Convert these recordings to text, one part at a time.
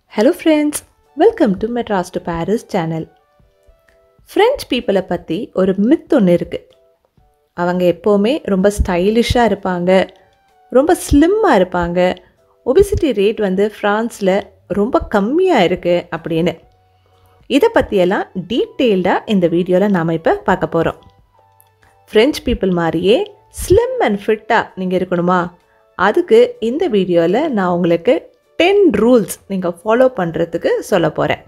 Hello friends welcome to Madras to Paris channel French பீப்புளை பற்றி ஒரு மித் ஒன்று இருக்குது அவங்க எப்போவுமே ரொம்ப ஸ்டைலிஷாக இருப்பாங்க ரொம்ப ஸ்லிம்மாக இருப்பாங்க ஒபிசிட்டி ரேட் வந்து ஃப்ரான்ஸில் ரொம்ப கம்மியாக இருக்குது அப்படின்னு இதை பற்றியெல்லாம் டீட்டெயில்டாக இந்த வீடியோவில் நாம் இப்போ பார்க்க போகிறோம் ஃப்ரெஞ்ச் பீப்புள் மாதிரியே ஸ்லிம் அண்ட் ஃபிட்டாக நீங்கள் இருக்கணுமா அதுக்கு இந்த வீடியோவில் நான் உங்களுக்கு டென் ரூல்ஸ் நீங்கள் ஃபாலோ பண்ணுறதுக்கு சொல்ல போகிறேன்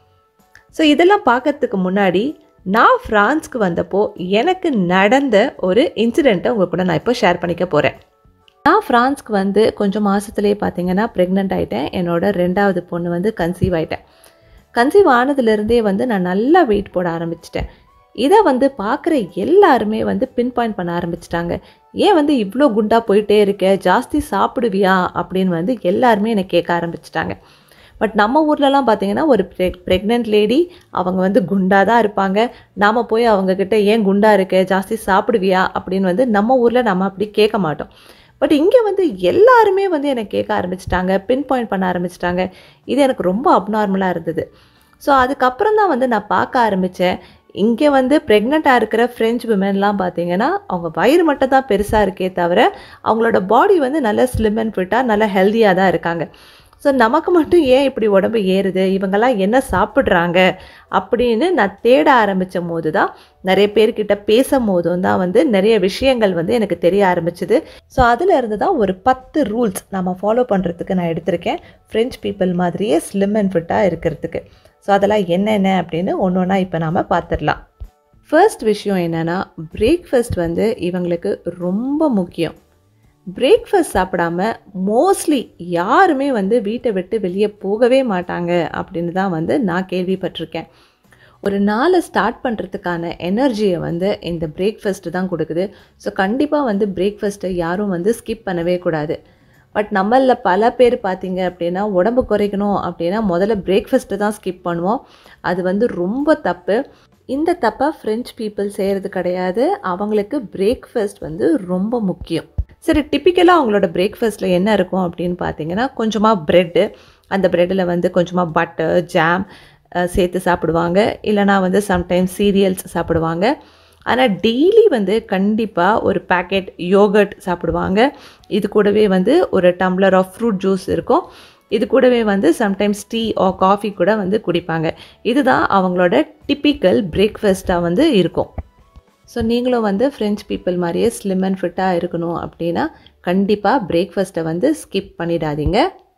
ஸோ இதெல்லாம் பார்க்கறதுக்கு முன்னாடி நான் ஃப்ரான்ஸ்க்கு வந்தப்போ எனக்கு நடந்த ஒரு இன்சிடெண்ட்டை உங்கள் கூட நான் இப்போ ஷேர் பண்ணிக்க போகிறேன் நான் ஃப்ரான்ஸ்க்கு வந்து கொஞ்சம் மாதத்துலேயே பார்த்தீங்கன்னா ப்ரெக்னென்ட் ஆகிட்டேன் என்னோட ரெண்டாவது பொண்ணு வந்து கன்சீவ் ஆகிட்டேன் கன்சீவ் ஆனதுலேருந்தே வந்து நான் நல்லா வெயிட் போட ஆரம்பிச்சிட்டேன் இதை வந்து பார்க்குற எல்லாருமே வந்து பின் பாயிண்ட் பண்ண ஆரம்பிச்சிட்டாங்க ஏன் வந்து இவ்வளோ குண்டா போயிட்டே இருக்க ஜாஸ்தி சாப்பிடுவியா அப்படின்னு வந்து எல்லாருமே என்னை கேட்க ஆரம்பிச்சிட்டாங்க பட் நம்ம ஊர்லலாம் பார்த்தீங்கன்னா ஒரு ப்ரெ ப்ரெக்னென்ட் லேடி அவங்க வந்து குண்டாக தான் இருப்பாங்க நாம் போய் அவங்கக்கிட்ட ஏன் குண்டா இருக்க ஜாஸ்தி சாப்பிடுவியா அப்படின்னு வந்து நம்ம ஊரில் நம்ம அப்படி கேட்க மாட்டோம் பட் இங்கே வந்து எல்லாருமே வந்து என்னை கேட்க ஆரம்பிச்சிட்டாங்க பின் பாயிண்ட் பண்ண ஆரம்பிச்சிட்டாங்க இது எனக்கு ரொம்ப அப்நார்மலாக இருந்தது ஸோ அதுக்கப்புறம் தான் வந்து நான் பார்க்க ஆரம்பித்தேன் இங்கே வந்து ப்ரெக்னெண்ட்டாக இருக்கிற ஃப்ரெஞ்ச் விமென்லாம் பார்த்தீங்கன்னா அவங்க வயிறு மட்டும் தான் பெருசாக இருக்கே தவிர அவங்களோட பாடி வந்து நல்ல ஸ்லிம் அண்ட் ஃபிட்டாக நல்ல ஹெல்த்தியாக தான் இருக்காங்க ஸோ நமக்கு மட்டும் ஏன் இப்படி உடம்பு ஏறுது இவங்கெல்லாம் என்ன சாப்பிட்றாங்க அப்படின்னு நான் தேட ஆரம்பித்த போது தான் நிறைய பேர்கிட்ட பேசும் போதும் தான் வந்து நிறைய விஷயங்கள் வந்து எனக்கு தெரிய ஆரம்பிச்சுது ஸோ அதில் இருந்து தான் ஒரு பத்து ரூல்ஸ் நம்ம ஃபாலோ பண்ணுறதுக்கு நான் எடுத்திருக்கேன் ஃப்ரெஞ்ச் பீப்புள் மாதிரியே ஸ்லிம் அண்ட் ஃபிட்டாக இருக்கிறதுக்கு ஸோ அதெல்லாம் என்னென்ன அப்படின்னு ஒன்று ஒன்றா இப்போ நாம் பார்த்துடலாம் ஃபர்ஸ்ட் விஷயம் என்னென்னா பிரேக்ஃபாஸ்ட் வந்து இவங்களுக்கு ரொம்ப முக்கியம் பிரேக்ஃபாஸ்ட் சாப்பிடாம மோஸ்ட்லி யாருமே வந்து வீட்டை விட்டு வெளியே போகவே மாட்டாங்க அப்படின்னு தான் வந்து நான் கேள்விப்பட்டிருக்கேன் ஒரு நாளை ஸ்டார்ட் பண்ணுறதுக்கான எனர்ஜியை வந்து இந்த பிரேக்ஃபாஸ்ட்டு தான் கொடுக்குது ஸோ கண்டிப்பாக வந்து பிரேக்ஃபாஸ்ட்டை யாரும் வந்து ஸ்கிப் பண்ணவே கூடாது பட் நம்மளில் பல பேர் பார்த்தீங்க அப்படின்னா உடம்பு குறைக்கணும் அப்படின்னா முதல்ல பிரேக்ஃபாஸ்ட்டை தான் ஸ்கிப் பண்ணுவோம் அது வந்து ரொம்ப தப்பு இந்த தப்பை ஃப்ரெஞ்ச் பீப்புள் செய்கிறது கிடையாது அவங்களுக்கு பிரேக்ஃபாஸ்ட் வந்து ரொம்ப முக்கியம் சரி டிப்பிக்கலாக அவங்களோட பிரேக்ஃபாஸ்ட்டில் என்ன இருக்கும் அப்படின்னு பார்த்தீங்கன்னா கொஞ்சமாக ப்ரெட்டு அந்த ப்ரெட்டில் வந்து கொஞ்சமாக பட்டர் ஜாம் சேர்த்து சாப்பிடுவாங்க இல்லைனா வந்து சம்டைம்ஸ் சீரியல்ஸ் சாப்பிடுவாங்க ஆனால் டெய்லி வந்து கண்டிப்பாக ஒரு பேக்கெட் யோகர்ட் சாப்பிடுவாங்க இது கூடவே வந்து ஒரு டம்ளர் ஆஃப் ஃப்ரூட் ஜூஸ் இருக்கும் இது கூடவே வந்து சம்டைம்ஸ் டீ ஆ காஃபி கூட வந்து குடிப்பாங்க இதுதான் அவங்களோட டிப்பிக்கல் பிரேக்ஃபாஸ்ட்டாக வந்து இருக்கும் ஸோ நீங்களும் வந்து ஃப்ரெஞ்ச் பீப்புள் மாதிரியே ஸ்லிம் அண்ட் ஃபிட்டாக இருக்கணும் அப்படின்னா கண்டிப்பாக பிரேக்ஃபாஸ்ட்டை வந்து ஸ்கிப் பண்ணிடாதீங்க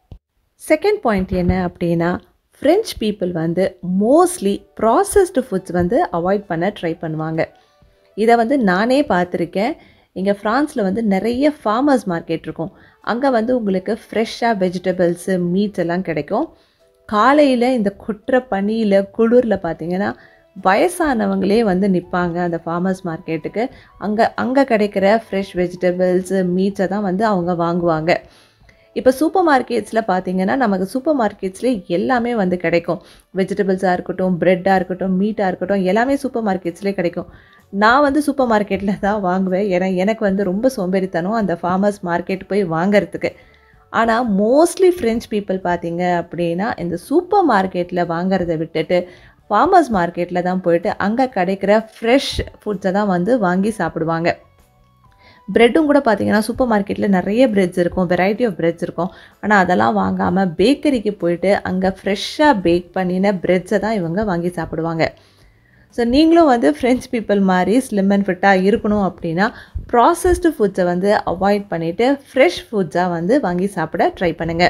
செகண்ட் பாயிண்ட் என்ன அப்படின்னா ஃப்ரெஞ்ச் பீப்புள் வந்து மோஸ்ட்லி ப்ராசஸ்டு ஃபுட்ஸ் வந்து அவாய்ட் பண்ண ட்ரை பண்ணுவாங்க இதை வந்து நானே பார்த்துருக்கேன் இங்கே ஃப்ரான்ஸில் வந்து நிறைய ஃபார்மர்ஸ் மார்க்கெட் இருக்கும் அங்கே வந்து உங்களுக்கு ஃப்ரெஷ்ஷாக வெஜிடபிள்ஸு மீட்ஸ் எல்லாம் கிடைக்கும் காலையில் இந்த கொட்டுற பனியில் குளிரில் பார்த்தீங்கன்னா வயசானவங்களே வந்து நிற்பாங்க அந்த ஃபார்மர்ஸ் மார்க்கெட்டுக்கு அங்கே அங்கே கிடைக்கிற ஃப்ரெஷ் வெஜிடபிள்ஸு மீட்ஸை தான் வந்து அவங்க வாங்குவாங்க இப்போ சூப்பர் மார்க்கெட்ஸில் பார்த்தீங்கன்னா நமக்கு சூப்பர் மார்க்கெட்ஸ்லேயே எல்லாமே வந்து கிடைக்கும் வெஜிடபிள்ஸாக இருக்கட்டும் ப்ரெட்டாக இருக்கட்டும் மீட்டாக இருக்கட்டும் எல்லாமே சூப்பர் மார்க்கெட்ஸ்லேயே கிடைக்கும் நான் வந்து சூப்பர் மார்க்கெட்டில் தான் வாங்குவேன் ஏன்னா எனக்கு வந்து ரொம்ப சோம்பேறித்தனம் அந்த ஃபார்மர்ஸ் மார்க்கெட் போய் வாங்கிறதுக்கு ஆனால் மோஸ்ட்லி ஃப்ரெஞ்ச் பீப்புள் பார்த்தீங்க அப்படின்னா இந்த சூப்பர் மார்க்கெட்டில் வாங்குறத விட்டுட்டு ஃபார்மர்ஸ் மார்க்கெட்டில் தான் போயிட்டு அங்கே கிடைக்கிற ஃப்ரெஷ் ஃபுட்ஸை தான் வந்து வாங்கி சாப்பிடுவாங்க ப்ரெட்டும் கூட பார்த்தீங்கன்னா சூப்பர் மார்க்கெட்டில் நிறைய ப்ரெட்ஸ் இருக்கும் வெரைட்டி ஆஃப் ப்ரெட்ஸ் இருக்கும் ஆனால் அதெல்லாம் வாங்காமல் பேக்கரிக்கு போயிட்டு அங்கே ஃப்ரெஷ்ஷாக பேக் பண்ணின ப்ரெட்ஸை தான் இவங்க வாங்கி சாப்பிடுவாங்க ஸோ நீங்களும் வந்து ஃப்ரெஞ்ச் பீப்புள் மாதிரி ஸ்லிம் அண்ட் ஃபிட்டாக இருக்கணும் அப்படின்னா ப்ராசஸ்டு ஃபுட்ஸை வந்து அவாய்ட் பண்ணிவிட்டு ஃப்ரெஷ் ஃபுட்ஸாக வந்து வாங்கி சாப்பிட ட்ரை பண்ணுங்கள்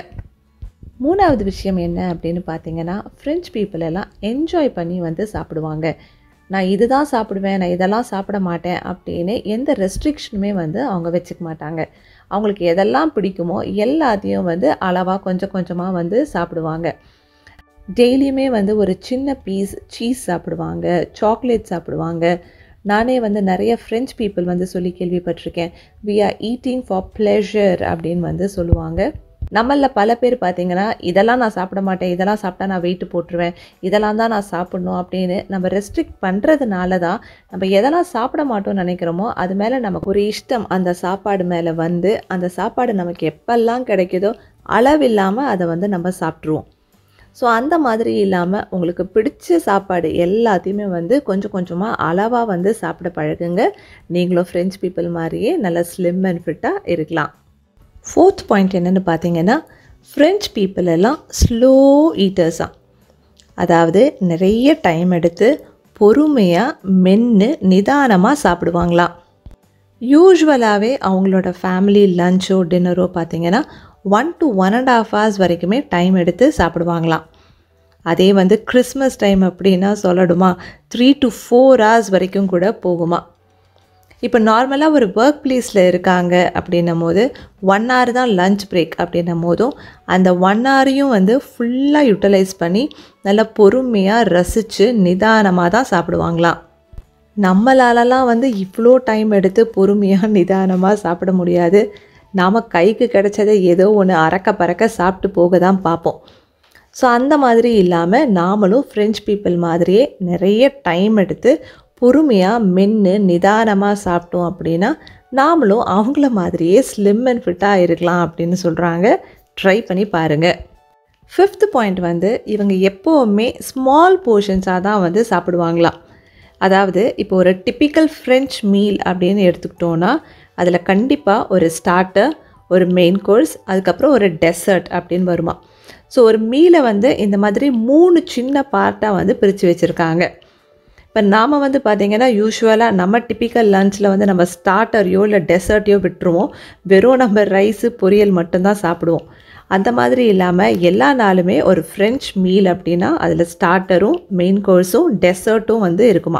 மூணாவது விஷயம் என்ன அப்படின்னு பார்த்தீங்கன்னா ஃப்ரெஞ்ச் பீப்புள் எல்லாம் என்ஜாய் பண்ணி வந்து சாப்பிடுவாங்க நான் இதுதான் சாப்பிடுவேன் நான் இதெல்லாம் சாப்பிட மாட்டேன் அப்படின்னு எந்த ரெஸ்ட்ரிக்ஷனுமே வந்து அவங்க வச்சுக்க மாட்டாங்க அவங்களுக்கு எதெல்லாம் பிடிக்குமோ எல்லாத்தையும் வந்து அளவாக கொஞ்சம் கொஞ்சமாக வந்து சாப்பிடுவாங்க டெய்லியுமே வந்து ஒரு சின்ன பீஸ் சீஸ் சாப்பிடுவாங்க சாக்லேட் சாப்பிடுவாங்க நானே வந்து நிறைய ஃப்ரெஞ்ச் பீப்புள் வந்து சொல்லி கேள்விப்பட்டிருக்கேன் we are eating for pleasure அப்படின்னு வந்து சொல்லுவாங்க நம்மளில் பல பேர் பார்த்தீங்கன்னா இதெல்லாம் நான் சாப்பிட மாட்டேன் இதெல்லாம் சாப்பிட்டா நான் வெயிட் போட்டுருவேன் இதெல்லாம் தான் நான் சாப்பிட்ணும் அப்படின்னு நம்ம ரெஸ்ட்ரிக்ட் பண்ணுறதுனால தான் நம்ம எதெல்லாம் சாப்பிட மாட்டோம்னு நினைக்கிறோமோ அது மேலே நமக்கு ஒரு இஷ்டம் அந்த சாப்பாடு மேலே வந்து அந்த சாப்பாடு நமக்கு எப்பெல்லாம் கிடைக்குதோ அளவில்லாமல் அதை வந்து நம்ம சாப்பிட்ருவோம் ஸோ அந்த மாதிரி இல்லாமல் உங்களுக்கு பிடிச்ச சாப்பாடு எல்லாத்தையுமே வந்து கொஞ்சம் கொஞ்சமாக அளவாக வந்து சாப்பிட பழகுங்க நீங்களும் ஃப்ரெஞ்ச் பீப்புள் மாதிரியே நல்லா ஸ்லிம் அண்ட் ஃபிட்டாக இருக்கலாம் ஃபோர்த் பாயிண்ட் என்னென்னு பார்த்தீங்கன்னா ஃப்ரெஞ்ச் பீப்புள் எல்லாம் ஸ்லோ ஈட்டர்ஸாக அதாவது நிறைய டைம் எடுத்து பொறுமையாக மென்று நிதானமாக சாப்பிடுவாங்களாம் யூஸ்வலாகவே அவங்களோட ஃபேமிலி லஞ்சோ டின்னரோ பார்த்தீங்கன்னா one to one and half hours வரைக்குமே டைம் எடுத்து சாப்பிடுவாங்களாம் அதே வந்து கிறிஸ்மஸ் டைம் அப்படின்னா சொல்லணுமா த்ரீ டு ஃபோர் ஹவர்ஸ் வரைக்கும் கூட போகுமா இப்போ நார்மலாக ஒரு ஒர்க் பிளேஸில் இருக்காங்க அப்படின்னும் போது ஒன் ஹவர் தான் லஞ்ச் பிரேக் அப்படின்னும் போதும் அந்த ஒன் ஹவரையும் வந்து ஃபுல்லாக யூட்டிலைஸ் பண்ணி நல்லா பொறுமையாக ரசித்து நிதானமாக தான் சாப்பிடுவாங்களாம் நம்மளாலலாம் வந்து இவ்வளோ டைம் எடுத்து பொறுமையாக நிதானமாக சாப்பிட முடியாது நாம் கைக்கு கிடைச்சதை ஏதோ ஒன்று அறக்க பறக்க சாப்பிட்டு போக தான் பார்ப்போம் ஸோ அந்த மாதிரி இல்லாமல் நாமளும் ஃப்ரெஞ்ச் பீப்புள் மாதிரியே நிறைய டைம் எடுத்து பொறுமையாக மென்று நிதானமாக சாப்பிட்டோம் அப்படின்னா நாமளும் அவங்கள மாதிரியே ஸ்லிம் அண்ட் ஃபிட்டாக இருக்கலாம் அப்படின்னு சொல்கிறாங்க ட்ரை பண்ணி பாருங்கள் ஃபிஃப்த் பாயிண்ட் வந்து இவங்க எப்போவுமே ஸ்மால் போர்ஷன்ஸாக தான் வந்து சாப்பிடுவாங்களாம் அதாவது இப்போ ஒரு டிப்பிக்கல் ஃப்ரெஞ்ச் மீல் அப்படின்னு எடுத்துக்கிட்டோன்னா அதில் கண்டிப்பாக ஒரு ஸ்டார்டர் ஒரு மெயின் கோர்ஸ் அதுக்கப்புறம் ஒரு டெசர்ட் அப்படின்னு வருமா ஸோ ஒரு மீலை வந்து இந்த மாதிரி மூணு சின்ன பார்ட்டாக வந்து பிரித்து வச்சுருக்காங்க இப்போ நாம் வந்து பார்த்திங்கன்னா யூஸ்வலாக நம்ம டிப்பிக்கல் லஞ்சில் வந்து நம்ம ஸ்டார்டரையோ இல்லை டெசர்ட்டையோ விட்டுருவோம் வெறும் நம்ம ரைஸு பொரியல் மட்டும்தான் சாப்பிடுவோம் அந்த மாதிரி இல்லாமல் எல்லா நாளுமே ஒரு ஃப்ரெஞ்ச் மீல் அப்படின்னா அதில் ஸ்டார்டரும் மெயின் கோர்ஸும் டெசர்ட்டும் வந்து இருக்குமா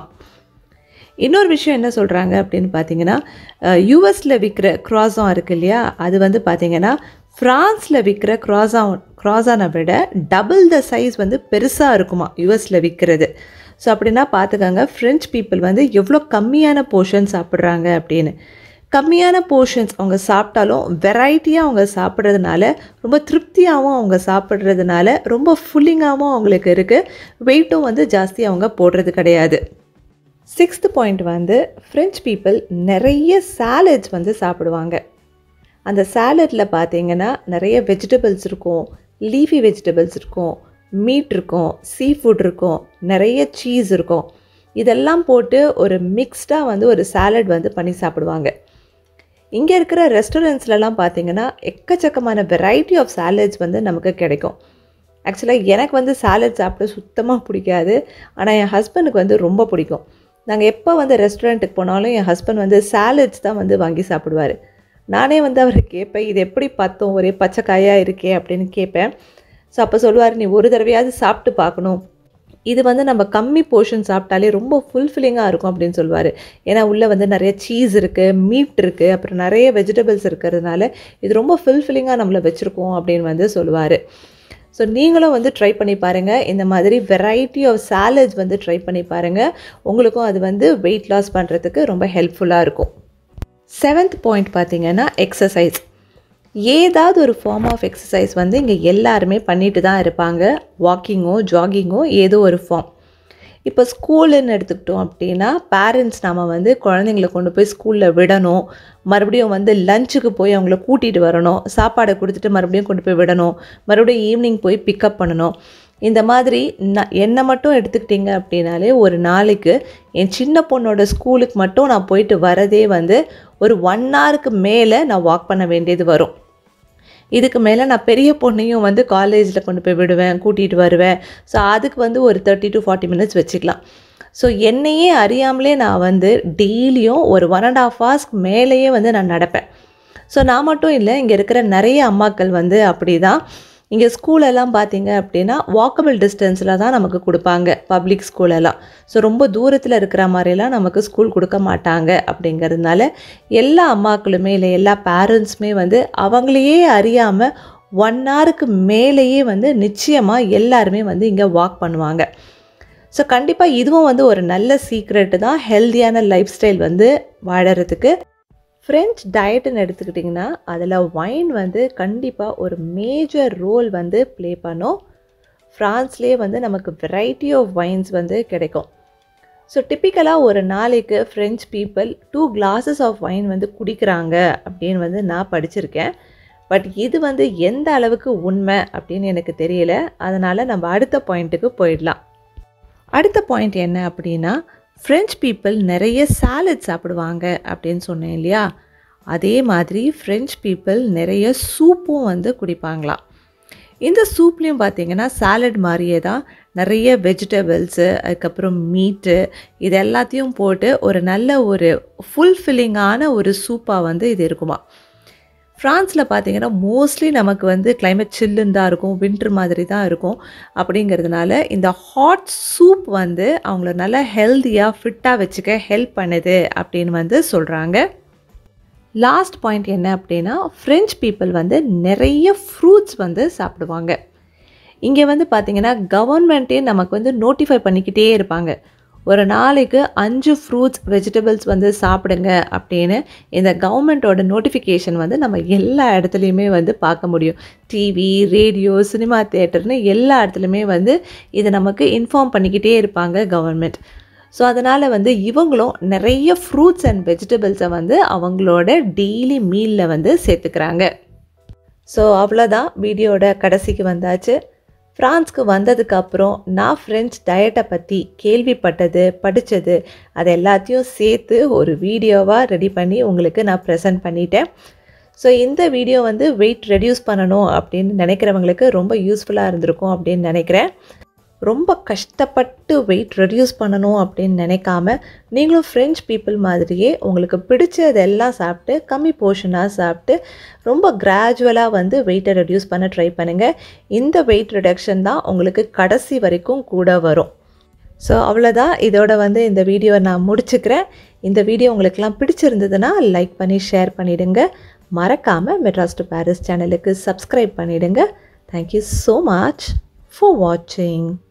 இன்னொரு விஷயம் என்ன சொல்கிறாங்க அப்படின்னு பார்த்தீங்கன்னா யூஎஸில் விற்கிற க்ராஸான் இருக்கு இல்லையா அது வந்து பார்த்தீங்கன்னா ஃப்ரான்ஸில் விற்கிற க்ராஸான் க்ராஸானை விட டபுள் த சைஸ் வந்து பெருசாக இருக்குமா யூஎஸில் விற்கிறது ஸோ அப்படின்னா பார்த்துக்கோங்க ஃப்ரெஞ்ச் பீப்புள் வந்து எவ்வளோ கம்மியான போர்ஷன் சாப்பிட்றாங்க அப்படின்னு கம்மியான போர்ஷன்ஸ் அவங்க சாப்பிட்டாலும் வெரைட்டியாக அவங்க சாப்பிட்றதுனால ரொம்ப திருப்தியாகவும் அவங்க சாப்பிட்றதுனால ரொம்ப ஃபுல்லிங்காகவும் அவங்களுக்கு இருக்குது வெயிட்டும் வந்து ஜாஸ்தி அவங்க போடுறது கிடையாது சிக்ஸ்த் பாயிண்ட் வந்து ஃப்ரெஞ்ச் பீப்புள் நிறைய சாலட்ஸ் வந்து சாப்பிடுவாங்க அந்த சாலட்டில் பார்த்தீங்கன்னா நிறைய வெஜிடபிள்ஸ் இருக்கும் லீஃபி வெஜிடபிள்ஸ் இருக்கும் மீட் இருக்கும் சீ ஃபுட் இருக்கும் நிறைய சீஸ் இருக்கும் இதெல்லாம் போட்டு ஒரு மிக்ஸ்டாக வந்து ஒரு சாலட் வந்து பண்ணி சாப்பிடுவாங்க இங்கே இருக்கிற ரெஸ்டாரண்ட்ஸ்லலாம் பார்த்தீங்கன்னா எக்கச்சக்கமான வெரைட்டி ஆஃப் சாலட்ஸ் வந்து நமக்கு கிடைக்கும் ஆக்சுவலாக எனக்கு வந்து சாலட் சாப்பிட சுத்தமாக பிடிக்காது ஆனால் என் ஹஸ்பண்டுக்கு வந்து ரொம்ப பிடிக்கும் நாங்கள் எப்போ வந்து ரெஸ்டாரண்ட்டுக்கு போனாலும் என் ஹஸ்பண்ட் வந்து சாலட்ஸ் தான் வந்து வாங்கி சாப்பிடுவார் நானே வந்து அவரை கேட்பேன் இது எப்படி பார்த்தோம் ஒரே பச்சை காயாக இருக்கே அப்படின்னு கேட்பேன் ஸோ அப்போ சொல்லுவார் நீ ஒரு தடவையாவது சாப்பிட்டு பார்க்கணும் இது வந்து நம்ம கம்மி போர்ஷன் சாப்பிட்டாலே ரொம்ப ஃபுல்ஃபில்லிங்காக இருக்கும் அப்படின்னு சொல்லுவார் ஏன்னா உள்ளே வந்து நிறைய சீஸ் இருக்குது மீட் இருக்குது அப்புறம் நிறைய வெஜிடபிள்ஸ் இருக்கிறதுனால இது ரொம்ப ஃபுல்ஃபில்லிங்காக நம்மளை வச்சுருக்கோம் அப்படின்னு வந்து சொல்லுவார் ஸோ நீங்களும் வந்து ட்ரை பண்ணி பாருங்கள் இந்த மாதிரி வெரைட்டி ஆஃப் சாலட்ஸ் வந்து ட்ரை பண்ணி பாருங்கள் உங்களுக்கும் அது வந்து வெயிட் லாஸ் பண்ணுறதுக்கு ரொம்ப ஹெல்ப்ஃபுல்லாக இருக்கும் செவன்த் பாயிண்ட் பார்த்தீங்கன்னா எக்ஸசைஸ் ஏதாவது ஒரு ஃபார்ம் ஆஃப் எக்ஸசைஸ் வந்து இங்கே எல்லாருமே பண்ணிட்டு தான் இருப்பாங்க வாக்கிங்கோ ஜாகிங்கோ ஏதோ ஒரு ஃபார்ம் இப்போ ஸ்கூலுன்னு எடுத்துக்கிட்டோம் அப்படின்னா பேரண்ட்ஸ் நாம் வந்து குழந்தைங்கள கொண்டு போய் ஸ்கூலில் விடணும் மறுபடியும் வந்து லஞ்சுக்கு போய் அவங்கள கூட்டிகிட்டு வரணும் சாப்பாடை கொடுத்துட்டு மறுபடியும் கொண்டு போய் விடணும் மறுபடியும் ஈவினிங் போய் பிக்கப் பண்ணணும் இந்த மாதிரி நான் என்னை மட்டும் எடுத்துக்கிட்டிங்க அப்படின்னாலே ஒரு நாளைக்கு என் சின்ன பொண்ணோட ஸ்கூலுக்கு மட்டும் நான் போயிட்டு வரதே வந்து ஒரு ஒன் ஹவருக்கு மேலே நான் வாக் பண்ண வேண்டியது வரும் இதுக்கு மேலே நான் பெரிய பொண்ணையும் வந்து காலேஜில் கொண்டு போய் விடுவேன் கூட்டிகிட்டு வருவேன் ஸோ அதுக்கு வந்து ஒரு தேர்ட்டி டு ஃபார்ட்டி மினிட்ஸ் வச்சுக்கலாம் ஸோ என்னையே அறியாமலே நான் வந்து டெய்லியும் ஒரு ஒன் அண்ட் ஆஃப் ஹவர்ஸ்க்கு மேலேயே வந்து நான் நடப்பேன் ஸோ நான் மட்டும் இல்லை இங்கே இருக்கிற நிறைய அம்மாக்கள் வந்து அப்படி தான் இங்கே ஸ்கூலெல்லாம் பார்த்தீங்க அப்படின்னா வாக்கபிள் டிஸ்டன்ஸில் தான் நமக்கு கொடுப்பாங்க பப்ளிக் ஸ்கூலெல்லாம் ஸோ ரொம்ப தூரத்தில் இருக்கிற மாதிரிலாம் நமக்கு ஸ்கூல் கொடுக்க மாட்டாங்க அப்படிங்கிறதுனால எல்லா அம்மாக்களுமே இல்லை எல்லா பேரண்ட்ஸுமே வந்து அவங்களையே அறியாமல் ஒன் ஹவருக்கு மேலேயே வந்து நிச்சயமாக எல்லாருமே வந்து இங்கே வாக் பண்ணுவாங்க ஸோ கண்டிப்பாக இதுவும் வந்து ஒரு நல்ல சீக்ரெட்டு தான் ஹெல்த்தியான லைஃப் ஸ்டைல் வந்து வாழறதுக்கு ஃப்ரெஞ்ச் டயட்டுன்னு எடுத்துக்கிட்டிங்கன்னா அதில் ஒயின் வந்து கண்டிப்பாக ஒரு மேஜர் ரோல் வந்து ப்ளே பண்ணும் ஃப்ரான்ஸ்லேயே வந்து நமக்கு வெரைட்டி ஆஃப் வைன்ஸ் வந்து கிடைக்கும் ஸோ டிப்பிக்கலாக ஒரு நாளைக்கு French people two glasses of wine வந்து குடிக்கிறாங்க அப்படின்னு வந்து நான் படிச்சிருக்கேன் பட் இது வந்து எந்த அளவுக்கு உண்மை அப்படின்னு எனக்கு தெரியல அதனால் நம்ம அடுத்த பாயிண்ட்டுக்கு போயிடலாம் அடுத்த பாயிண்ட் என்ன அப்படின்னா ஃப்ரெஞ்ச் பீப்புள் நிறைய சாலட் சாப்பிடுவாங்க அப்படின்னு சொன்னேன் இல்லையா அதே மாதிரி ஃப்ரெஞ்ச் பீப்புள் நிறைய சூப்பும் வந்து குடிப்பாங்களாம் இந்த சூப்லேயும் பார்த்தீங்கன்னா சாலட் மாதிரியே தான் நிறைய வெஜிடபிள்ஸு அதுக்கப்புறம் மீட்டு இது எல்லாத்தையும் போட்டு ஒரு நல்ல ஒரு ஃபுல்ஃபில்லிங்கான ஒரு சூப்பாக வந்து இது இருக்குமா ஃப்ரான்ஸில் பார்த்தீங்கன்னா மோஸ்ட்லி நமக்கு வந்து கிளைமேட் சில்லுன்னு தான் இருக்கும் வின்டர் மாதிரி தான் இருக்கும் அப்படிங்கிறதுனால இந்த ஹாட் சூப் வந்து அவங்கள நல்லா ஹெல்த்தியாக ஃபிட்டாக வச்சுக்க ஹெல்ப் பண்ணுது அப்படின்னு வந்து சொல்கிறாங்க லாஸ்ட் பாயிண்ட் என்ன அப்படின்னா ஃப்ரெஞ்ச் பீப்புள் வந்து நிறைய ஃப்ரூட்ஸ் வந்து சாப்பிடுவாங்க இங்கே வந்து பார்த்திங்கன்னா கவர்மெண்ட்டே நமக்கு வந்து நோட்டிஃபை பண்ணிக்கிட்டே இருப்பாங்க ஒரு நாளைக்கு அஞ்சு ஃப்ரூட்ஸ் வெஜிடபிள்ஸ் வந்து சாப்பிடுங்க அப்படின்னு இந்த கவர்மெண்ட்டோட நோட்டிஃபிகேஷன் வந்து நம்ம எல்லா இடத்துலையுமே வந்து பார்க்க முடியும் டிவி ரேடியோ சினிமா தேட்டர்னு எல்லா இடத்துலையுமே வந்து இதை நமக்கு இன்ஃபார்ம் பண்ணிக்கிட்டே இருப்பாங்க கவர்மெண்ட் ஸோ அதனால் வந்து இவங்களும் நிறைய ஃப்ரூட்ஸ் அண்ட் வெஜிடபிள்ஸை வந்து அவங்களோட டெய்லி மீலில் வந்து சேர்த்துக்கிறாங்க ஸோ அவ்வளோதான் வீடியோட கடைசிக்கு வந்தாச்சு ஃப்ரான்ஸ்க்கு வந்ததுக்கப்புறம் நான் ஃப்ரெஞ்ச் டயட்டை பற்றி கேள்விப்பட்டது படித்தது அது எல்லாத்தையும் சேர்த்து ஒரு வீடியோவாக ரெடி பண்ணி உங்களுக்கு நான் ப்ரெசென்ட் பண்ணிட்டேன் ஸோ இந்த வீடியோ வந்து வெயிட் ரெடியூஸ் பண்ணணும் அப்படின்னு நினைக்கிறவங்களுக்கு ரொம்ப யூஸ்ஃபுல்லாக இருந்திருக்கும் அப்படின்னு நினைக்கிறேன் ரொம்ப கஷ்டப்பட்டு வெயிட் ரெடியூஸ் பண்ணணும் அப்படின்னு நினைக்காம நீங்களும் ஃப்ரெஞ்ச் பீப்புள் மாதிரியே உங்களுக்கு பிடிச்சதெல்லாம் சாப்பிட்டு கம்மி போர்ஷனாக சாப்பிட்டு ரொம்ப கிராஜுவலாக வந்து வெயிட்டை ரெடியூஸ் பண்ண ட்ரை பண்ணுங்கள் இந்த வெயிட் ரிடக்ஷன் தான் உங்களுக்கு கடைசி வரைக்கும் கூட வரும் ஸோ அவ்வளோதான் இதோட வந்து இந்த வீடியோ நான் முடிச்சுக்கிறேன் இந்த வீடியோ உங்களுக்கெல்லாம் பிடிச்சிருந்ததுன்னா லைக் பண்ணி ஷேர் பண்ணிவிடுங்க மறக்காமல் மெட்ராஸ் டு பாரிஸ் சேனலுக்கு சப்ஸ்கிரைப் பண்ணிவிடுங்க thank you so much for watching.